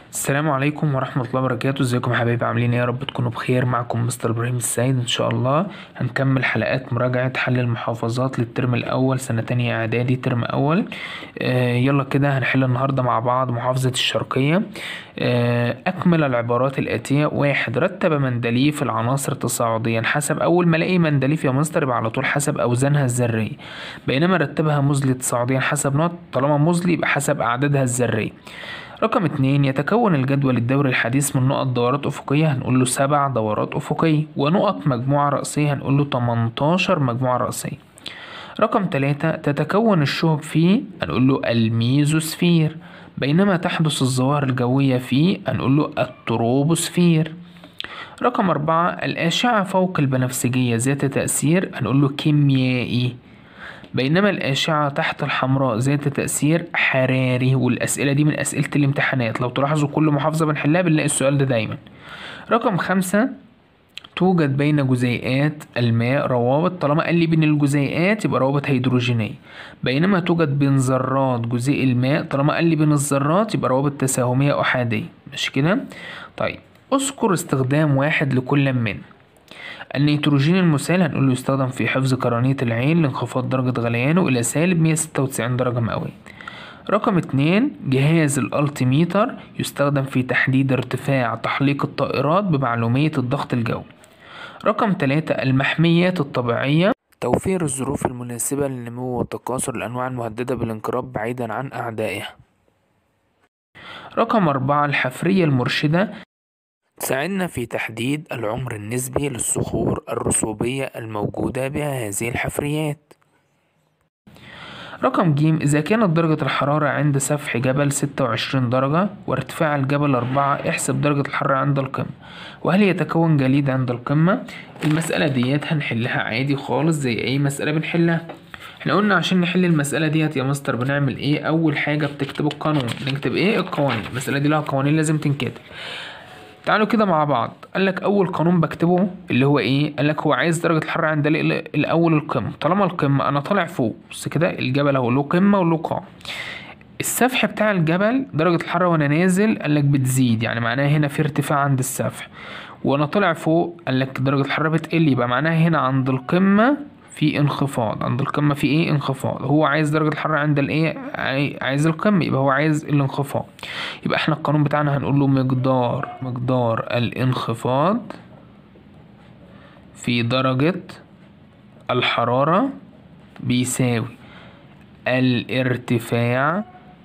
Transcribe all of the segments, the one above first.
السلام عليكم ورحمة الله وبركاته ازيكم يا حبايبي عاملين ايه يا رب تكونوا بخير معكم مستر ابراهيم السيد ان شاء الله هنكمل حلقات مراجعة حل المحافظات للترم الاول سنة تانية اعدادي ترم اول آه يلا كده هنحل النهاردة مع بعض محافظة الشرقية آه اكمل العبارات الاتية واحد رتب مندليف العناصر تصاعديا حسب اول ما الاقي مندليف يا مستر يبقى على طول حسب اوزانها الذرية بينما رتبها مزلي تصاعديا حسب نوع طالما مزلي يبقى حسب اعدادها الذرية رقم اتنين يتكون الجدول الدوري الحديث من نقط دورات أفقية هنقول له سبع دورات أفقية ونقط مجموعة رأسية هنقول له 18 مجموعة رأسية رقم تلاتة تتكون الشهب فيه هنقول له الميزوسفير بينما تحدث الظواهر الجوية فيه هنقول له التروبوسفير رقم أربعة الأشعة فوق البنفسجية ذات تأثير هنقول له كيميائي بينما الأشعة تحت الحمراء ذات تأثير حراري والأسئلة دي من أسئلة الامتحانات لو تلاحظوا كل محافظة بنحلها بنلاقي السؤال ده دايما رقم خمسة توجد بين جزيئات الماء روابط طالما قال لي بين الجزيئات يبقى روابط هيدروجينية بينما توجد بين ذرات جزيء الماء طالما قال لي بين الذرات يبقى روابط تساهمية أحادية مش كده طيب اذكر استخدام واحد لكل من النيتروجين المسال هنقول له يستخدم في حفظ قرنية العين لانخفاض درجة غليانه إلى سالب 196 درجة مئوية رقم اتنين جهاز الالتيميتر يستخدم في تحديد ارتفاع تحليق الطائرات بمعلومية الضغط الجوي رقم تلاتة المحميات الطبيعية توفير الظروف المناسبة للنمو وتكاثر الأنواع المهددة بالانقراض بعيدا عن أعدائها رقم أربعة الحفرية المرشدة تساعدنا في تحديد العمر النسبي للصخور الرسوبية الموجودة بها هذه الحفريات رقم ج إذا كانت درجة الحرارة عند سفح جبل ستة وعشرين درجة وارتفاع الجبل أربعة احسب درجة الحرارة عند القمة وهل يتكون جليد عند القمة المسألة ديت هنحلها عادي خالص زي أي مسألة بنحلها احنا قلنا عشان نحل المسألة ديت يا مستر بنعمل ايه أول حاجة بتكتب القانون نكتب ايه القوانين المسألة دي لها قوانين لازم تنكتب تعالوا كده مع بعض قال لك اول قانون بكتبه اللي هو ايه قال لك هو عايز درجه الحراره عند الاول القمه طالما القمه انا طالع فوق بص كده الجبل اهو له قمه وله قاع السفح بتاع الجبل درجه الحراره وانا نازل قال لك بتزيد يعني معناها هنا في ارتفاع عند السفح وانا طالع فوق قال لك درجه الحراره بتقل يبقى معناها هنا عند القمه في انخفاض عند القمة في ايه انخفاض هو عايز درجة الحرارة عند الايه عايز القمة يبقى هو عايز الانخفاض يبقى احنا القانون بتاعنا هنقول له مقدار مقدار الانخفاض في درجة الحرارة بيساوي الارتفاع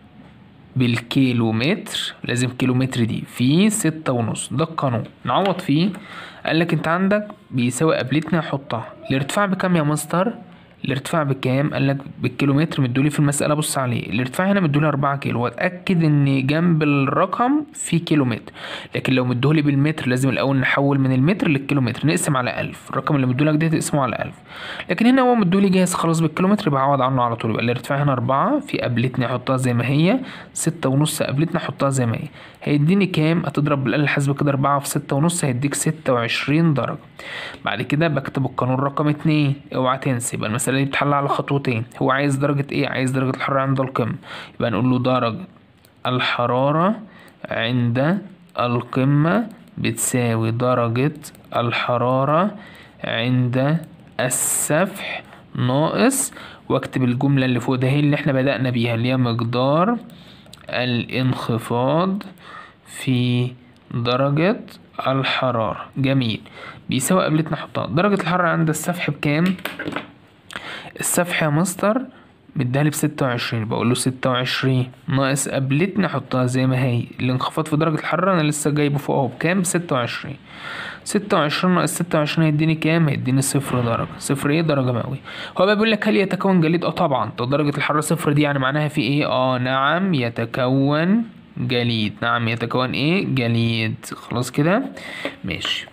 بالكيلومتر لازم كيلومتر دي في ستة ونص ده القانون نعوض فيه قالك انت عندك بيساوي قابلتنا حطها الارتفاع بكام يا مستر الارتفاع بكام قالك بالكيلومتر مدولي في المسألة بص عليه الارتفاع هنا مدولي أربعة كيلو واتأكد ان جنب الرقم في كيلومتر لكن لو مدولي بالمتر لازم الأول نحول من المتر للكيلومتر نقسم على ألف الرقم اللي مدولك ده تقسمه على ألف لكن هنا هو مدولي جاهز خلاص بالكيلومتر يبقى عوض عنه على طول يبقى الارتفاع هنا أربعة في قابلتني أحطها زي ما هي ستة ونص قابلتني أحطها زي ما هي هيديني كام هتضرب بالآلة الحاسبة كده أربعة في ستة ونص هيديك ستة وعشرين درجة بعد كده بكتب القانون رقم اتنين اوعى تنسى يبقى المسألة دي بتحل على خطوتين هو عايز درجة ايه عايز درجة الحرارة عند القمة يبقى نقول له درجة الحرارة عند القمة بتساوي درجة الحرارة عند السفح ناقص واكتب الجملة اللي فوق ده هي اللي احنا بدأنا بيها اللي هي مقدار الانخفاض في درجة الحرارة جميل بيساوي قابلتنا نحطها درجة الحرارة عند السفح بكام السفح يا مستر مديها لي بستة وعشرين بقول له ستة وعشرين ناقص قابلتنا احطها زي ما هي الانخفاض في درجة الحرارة انا لسه جايبه فوق اهو بكام بستة وعشرين ستة وعشرين ناقص ستة وعشرين هيديني كام هيديني صفر درجة صفر ايه درجة مئوية هو بقى بيقول لك هل يتكون جليد اه طبعا طب درجة الحرارة صفر دي يعني معناها في ايه اه نعم يتكون جليد نعم يتكون ايه جليد خلاص كده ماشي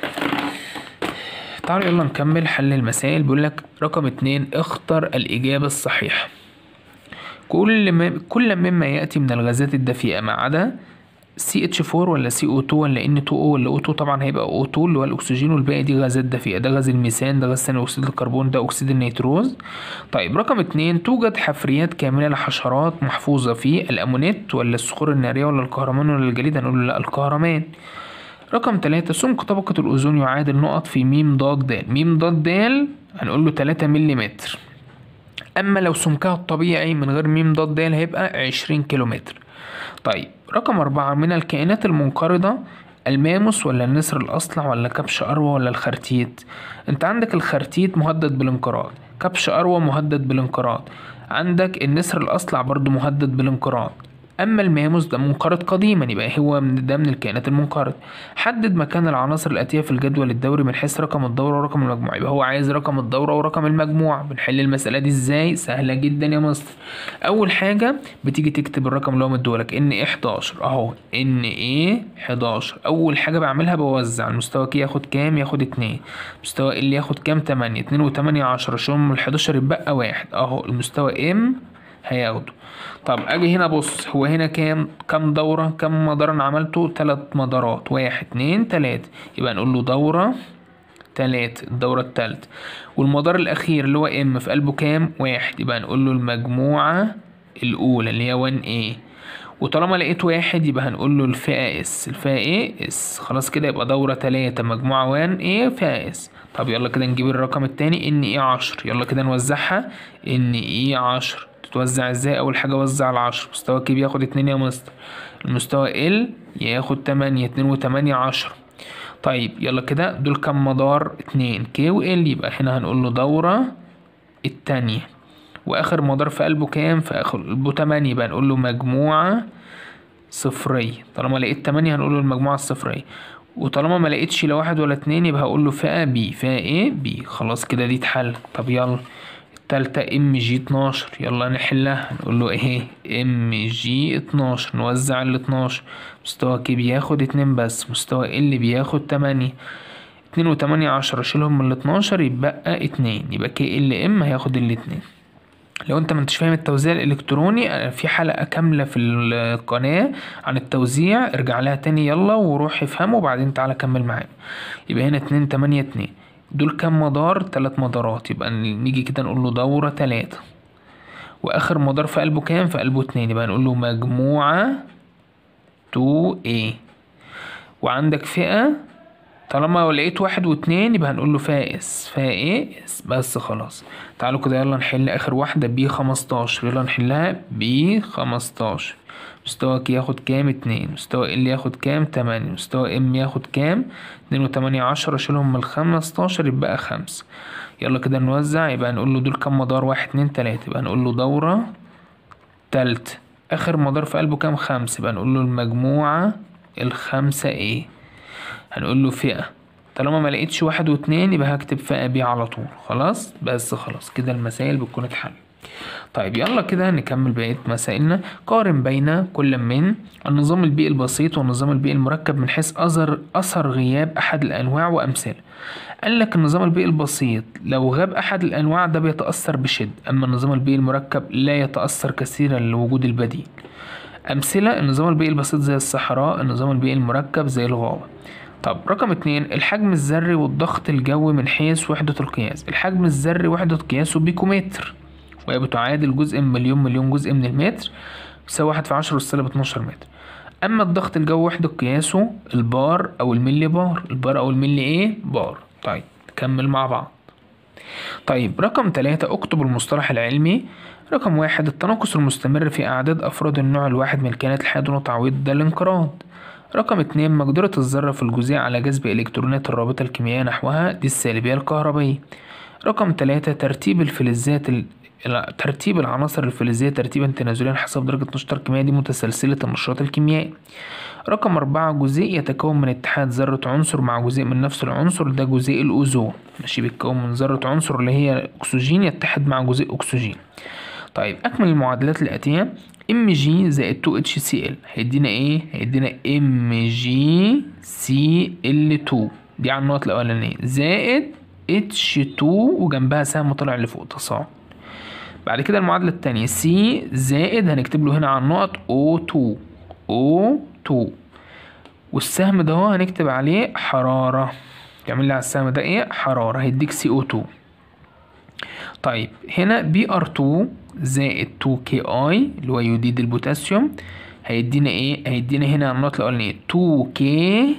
تعالوا يلا نكمل حل المسائل بيقول لك رقم اتنين اختر الإجابة الصحيحة كل ما كل مما يأتي من الغازات الدفيئة ما عدا سي اتش 4 ولا سي او 2 ولا ان 2 او ولا او 2 طبعا هيبقى او 2 اللي هو الاكسجين والباقي دي غازات دافئه ده غاز الميثان ده غاز ثاني اكسيد الكربون ده اكسيد النيتروز طيب رقم اتنين توجد حفريات كامله لحشرات محفوظه في الامونيت ولا الصخور الناريه ولا الكهرمان ولا الجليد هنقول لا الكهرمان رقم تلاتة سمك طبقة الأوزون يعادل نقط في ميم ضاد د ميم ضاد د هنقول له تلاتة مليمتر أما لو سمكها الطبيعي من غير ميم ضاد د هيبقى عشرين كيلومتر طيب رقم أربعة من الكائنات المنقرضة الماموس ولا النسر الأصلع ولا كبش أروى ولا الخرتيت انت عندك الخرتيت مهدد بالانقراض كبش أروى مهدد بالانقراض عندك النسر الأصلع برضو مهدد بالانقراض أما الماموس ده منقرض قديما يبقى هو من ده من الكائنات المنقرضة حدد مكان العناصر الآتية في الجدول الدوري من حيث رقم الدورة ورقم المجموع يبقى هو عايز رقم الدورة ورقم المجموع بنحل المسألة دي ازاي سهلة جدا يا مستر أول حاجة بتيجي تكتب الرقم اللي هو مديهولك ان ايه 11 أهو ان ايه 11 أول حاجة بعملها بوزع المستوى كي ياخد كام ياخد اتنين مستوى اللي ياخد كام تمانية اتنين وتمانية عشرة شوم من الحداشر يتبقى واحد أهو المستوى ام هياخده طب اجي هنا بص هو هنا كام كام دورة كام مدار انا عملته تلات مدارات واحد اتنين تلاتة يبقى نقول له دورة تلاتة الدورة التالتة والمدار الأخير اللي هو ام في قلبه كام واحد يبقى نقول له المجموعة الأولى اللي هي 1 a وطالما لقيت واحد يبقى هنقول له الفئة اس الفئة ايه اس خلاص كده يبقى دورة تلاتة مجموعة 1 a فئة اس طب يلا كده نجيب الرقم التاني ان ايه عشر يلا كده نوزعها ان ايه عشر تتوزع ازاي اول حاجة وزع العشر مستوى كي بياخد اتنين يا مستر المستوى ال ياخد تمانية اتنين وتمانية عشرة طيب يلا كده دول كام مدار اتنين كي و ال يبقى هنا هنقول له دورة التانية واخر مدار في قلبه كام في اخر قلبه تمانية يبقى نقول له مجموعة صفرية طالما لقيت تمانية هنقول له المجموعة الصفرية وطالما ما لقيتش لا واحد ولا اتنين يبقى هقول له فئة بي فئة ايه بي خلاص كده دي اتحل طب يلا التالتة ام جي اتناشر يلا نحلها نقول له ايه ام جي اتناشر نوزع ال اتناشر مستوى كي بياخد اتنين بس مستوى ال بياخد تمانية اتنين وتمانية عشرة شيلهم من الاتناشر يبقى اتنين يبقى كي ال ام هياخد الاتنين لو انت ما انتش فاهم التوزيع الالكتروني في حلقة كاملة في القناة عن التوزيع ارجع لها تاني يلا وروح افهمه وبعدين تعالى كمل معايا يبقى هنا اتنين تمانية اتنين دول كام مدار تلات مدارات يبقى نيجي كده نقول له دورة تلاتة واخر مدار في قلبه كام في قلبه اتنين يبقى نقول له مجموعة تو ايه وعندك فئة طالما لقيت واحد واتنين يبقى هنقول له فائس فائس بس خلاص تعالوا كده يلا نحل اخر واحدة بي خمستاشر يلا نحلها بي خمستاشر مستوى كي ياخد كام اتنين مستوى ال ياخد كام تمانية مستوى ام ياخد كام اتنين وتمانية عشرة شيلهم من الخمستاشر يبقى خمسة يلا كده نوزع يبقى نقول له دول كام مدار واحد اتنين تلاتة يبقى نقول له دورة تالتة اخر مدار في قلبه كام خمسة يبقى نقول له المجموعة الخمسة ايه هنقول له فئة طالما ما لقيتش واحد واتنين يبقى هكتب فئة بي على طول خلاص بس خلاص كده المسائل بتكون اتحلت طيب يلا كده نكمل بقية مسائلنا قارن بين كل من النظام البيئي البسيط والنظام البيئي المركب من حيث أثر أثر غياب أحد الأنواع وأمثلة قال لك النظام البيئي البسيط لو غاب أحد الأنواع ده بيتأثر بشدة أما النظام البيئي المركب لا يتأثر كثيرا لوجود البديل أمثلة النظام البيئي البسيط زي الصحراء النظام البيئي المركب زي الغابة طب رقم اتنين الحجم الذري والضغط الجوي من حيث وحدة القياس الحجم الذري وحدة قياسه بيكومتر وهي بتعادل جزء من مليون مليون جزء من المتر بيساوي واحد في عشرة والسالب اتناشر متر أما الضغط الجوي وحدة قياسه البار أو الملي بار البار أو الملي إيه بار طيب نكمل مع بعض طيب رقم تلاتة اكتب المصطلح العلمي رقم واحد التناقص المستمر في أعداد أفراد النوع الواحد من الكائنات الحية دون تعويض ده الانقراض رقم اتنين مقدرة الذرة في الجزيء على جذب إلكترونات الرابطة الكيميائية نحوها دي السالبية الكهربية رقم تلاتة ترتيب الفلزات ال... ترتيب العناصر الفلزية ترتيبا تنازليا حسب درجة نشاط الكيميائي دي متسلسلة النشاط الكيميائي رقم أربعة جزيء يتكون من اتحاد ذرة عنصر مع جزيء من نفس العنصر ده جزيء الأوزون ماشي بيتكون من ذرة عنصر اللي هي أكسجين يتحد مع جزيء أكسجين طيب أكمل المعادلات الآتية ام جي زائد 2 اتش سي ال هيدينا ايه هيدينا ام جي سي ال 2 دي على النقط الاولانيه زائد اتش 2 وجنبها سهم طالع لفوق تصاعد بعد كده المعادله الثانيه سي زائد هنكتب له هنا على النقط او 2 او 2 والسهم ده هو هنكتب عليه حرارة تعمل لي على السهم ده ايه حرارة هيديك سي او 2 طيب هنا بي ار 2 زائد 2 كي اي اللي هو يوديد البوتاسيوم هيدينا ايه هيدينا هنا النقطة الأولانية 2 كي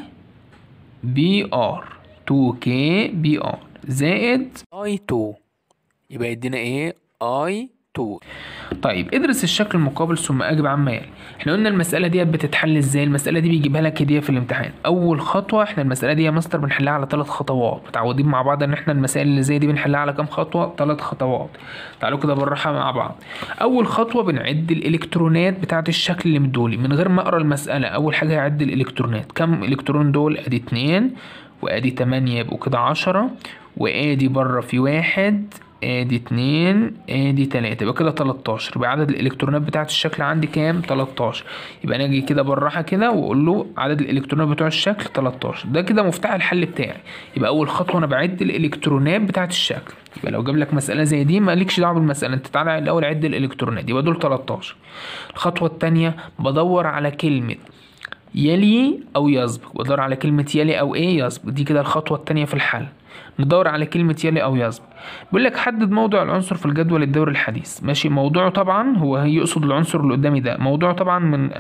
بي ار 2 كي بي ار زائد اي 2 يبقى يدينا ايه اي 2 طيب ادرس الشكل المقابل ثم اجب عما يلي احنا قلنا المساله ديت بتتحل ازاي المساله دي بيجيبها لك هديه في الامتحان اول خطوه احنا المساله دي يا مستر بنحلها على ثلاث خطوات متعودين مع بعض ان احنا المسائل اللي زي دي بنحلها على كام خطوه ثلاث خطوات تعالوا كده بالراحه مع بعض اول خطوه بنعد الالكترونات بتاعه الشكل اللي مدولي من غير ما اقرا المساله اول حاجه هعد الالكترونات كم الكترون دول ادي اتنين وادي تمانية يبقوا كده عشرة وادي بره في واحد ادي اتنين ادي تلاتة يبقى كده تلاتاشر يبقى عدد الالكترونات بتاعة الشكل عندي كام تلاتاشر يبقى انا اجي كده بالراحة كده واقول له عدد الالكترونات بتوع الشكل تلاتاشر ده كده مفتاح الحل بتاعي يبقى اول خطوة انا بعد الالكترونات بتاعة الشكل يبقى لو جاب لك مسألة زي دي مالكش دعوة بالمسألة انت تعالى الاول عد الالكترونات يبقى دول تلاتاشر الخطوة التانية بدور على كلمة يلي او يسبق بدور على كلمة يلي او ايه يسبق دي كده الخطوة التانية في الحل ندور على كلمة يلي أو يسبق بيقول لك حدد موضع العنصر في الجدول الدوري الحديث ماشي موضوعه طبعا هو يقصد العنصر اللي قدامي ده موضوعه طبعا من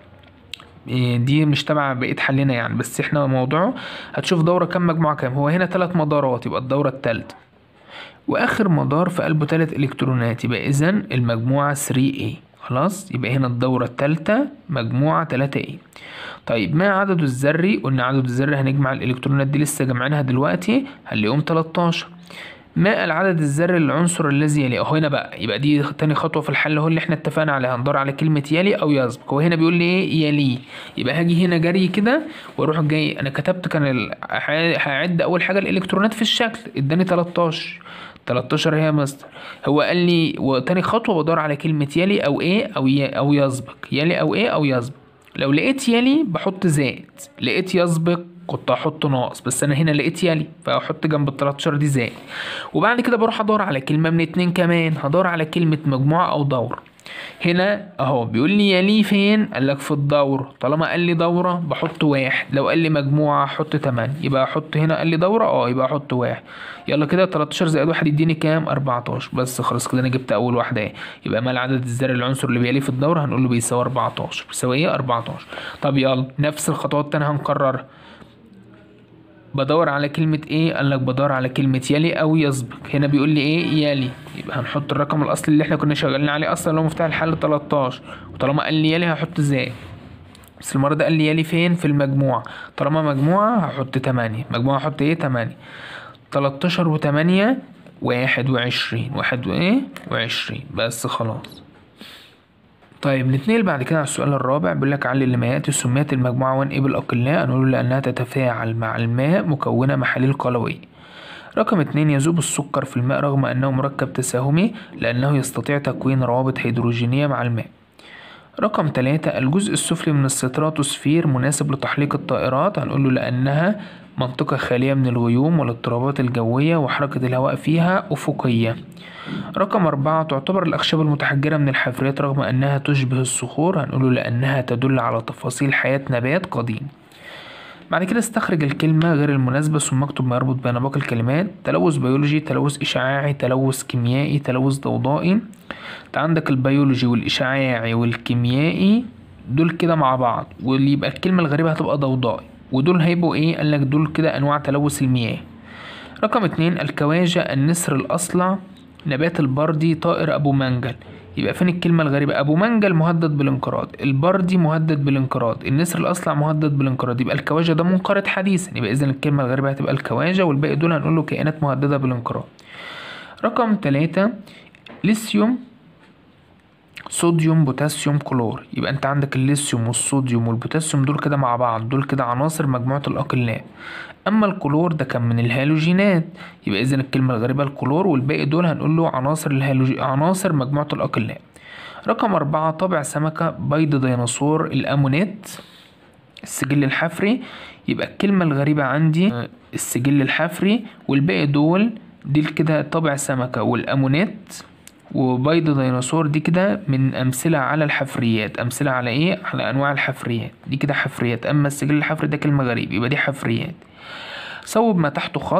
دي مش تبع بقية حلنا يعني بس احنا موضوعه هتشوف دورة كام مجموعة كام هو هنا تلات مدارات يبقى الدورة التالتة واخر مدار في قلبه تلات الكترونات يبقى اذا المجموعة 3A خلاص يبقى هنا الدورة التالتة مجموعة 3A طيب ما عدده الذري قلنا عدد الذري هنجمع الالكترونات دي لسه جمعينها دلوقتي هنلاقيهم 13 ما العدد الذري للعنصر الذي يلي اهو هنا بقى يبقى دي تاني خطوه في الحل اهو اللي احنا اتفقنا عليها هندور على كلمه يلي او يسبق هو هنا بيقول لي ايه يلي يبقى هاجي هنا جري كده واروح جاي انا كتبت كان ال... هعد اول حاجه الالكترونات في الشكل اداني 13 13 هي مستر هو قال لي وتاني خطوه بدور على كلمه يلي او ايه او ي... او يسبق يلي او ايه او يسبق لو لقيت يلي بحط زائد لقيت يسبق كنت هحط ناقص بس انا هنا لقيت يلي فاحط جنب ال 13 دي زائد وبعد كده بروح ادور على كلمه من اتنين كمان هدور على كلمه مجموعه او دور هنا اهو بيقول لي يلي فين قال لك في الدور طالما قال لي دوره بحط واحد لو قال لي مجموعه احط 8 يبقى احط هنا قال لي دوره اه يبقى احط واحد يلا كده 13 زائد واحد يديني كام 14 بس خلاص كده انا جبت اول واحده اهي يبقى ما العدد الذري العنصر اللي بيلي في الدوره هنقول له بيساوي 14 بيساوي ايه 14 طب يلا نفس الخطوات التانية هنكررها بدور على كلمة ايه قال لك بدور على كلمة يلي او يسبق هنا بيقول لي ايه يلي يبقى هنحط الرقم الاصلي اللي احنا كنا شغالين عليه اصلا اللي هو مفتاح الحل 13 وطالما قال لي يلي هحط زائد بس المرة ده قال لي يلي فين في المجموعة طالما مجموعة هحط 8 مجموعة هحط ايه 8 13 وتمانية واحد وعشرين واحد وايه وعشرين بس خلاص طيب نتنقل بعد كده على السؤال الرابع بيقول لك علل لما ياتي سميت المجموعة 1 A بالأقلاء نقول لأنها تتفاعل مع الماء مكونة محاليل قلوية رقم اتنين يذوب السكر في الماء رغم أنه مركب تساهمي لأنه يستطيع تكوين روابط هيدروجينية مع الماء رقم تلاتة الجزء السفلي من الستراتوسفير مناسب لتحليق الطائرات هنقول له لأنها منطقة خالية من الغيوم والاضطرابات الجوية وحركة الهواء فيها أفقية رقم أربعة تعتبر الأخشاب المتحجرة من الحفريات رغم أنها تشبه الصخور هنقوله لأنها تدل على تفاصيل حياة نبات قديم بعد كده استخرج الكلمة غير المناسبة ثم اكتب ما يربط بين باقي الكلمات تلوث بيولوجي تلوث إشعاعي تلوث كيميائي تلوث ضوضائي انت عندك البيولوجي والإشعاعي والكيميائي دول كده مع بعض واللي يبقى الكلمة الغريبة هتبقى ضوضائي ودول هيبقوا ايه قالك دول كده أنواع تلوث المياه رقم اتنين الكواجة النسر الأصلع نبات البردي طائر أبو منجل يبقى فين الكلمة الغريبة أبو منجل مهدد بالانقراض البردي مهدد بالانقراض النسر الأصلع مهدد بالانقراض يبقى الكواجة ده منقرض حديثا يبقى إذا الكلمة الغريبة هتبقى الكواجة والباقي دول هنقول له كائنات مهددة بالانقراض رقم تلاتة ليثيوم صوديوم بوتاسيوم كلور يبقى انت عندك الليثيوم والصوديوم والبوتاسيوم دول كده مع بعض دول كده عناصر مجموعة الأقلاء أما الكلور ده كان من الهالوجينات يبقى إذا الكلمة الغريبة الكلور والباقي دول هنقول له عناصر الهالوج... عناصر مجموعة الأقلاء رقم أربعة طابع سمكة بيض ديناصور الأمونيت السجل الحفري يبقى الكلمة الغريبة عندي السجل الحفري والباقي دول دي كده طابع سمكة والأمونيت وبيض ديناصور دي كده من أمثلة على الحفريات أمثلة على إيه؟ على أنواع الحفريات دي كده حفريات أما السجل الحفري ده كلمة غريب يبقى دي حفريات صوب ما تحته خط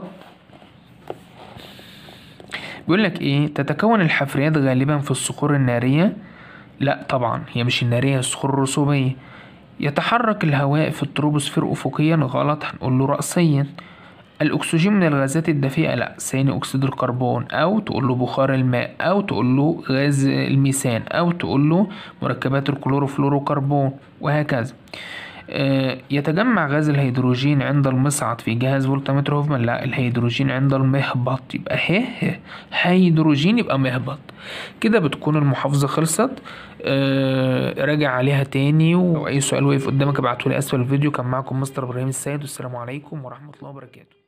بيقول لك ايه تتكون الحفريات غالبا في الصخور النارية لا طبعا هي مش النارية الصخور الرسوبية يتحرك الهواء في التروبوسفير أفقيا غلط هنقول له رأسيا الأكسجين من الغازات الدفيئة لا ثاني أكسيد الكربون أو تقول له بخار الماء أو تقول له غاز الميثان أو تقول له مركبات الكلوروفلوروكربون وهكذا آه، يتجمع غاز الهيدروجين عند المصعد في جهاز فولتمتر هوفمان لا الهيدروجين عند المهبط يبقى ه ه هيدروجين يبقى مهبط كده بتكون المحافظة خلصت آه، راجع عليها تاني ولو أي سؤال وقف قدامك ابعتولي أسفل الفيديو كان معكم مستر إبراهيم السيد والسلام عليكم ورحمة الله وبركاته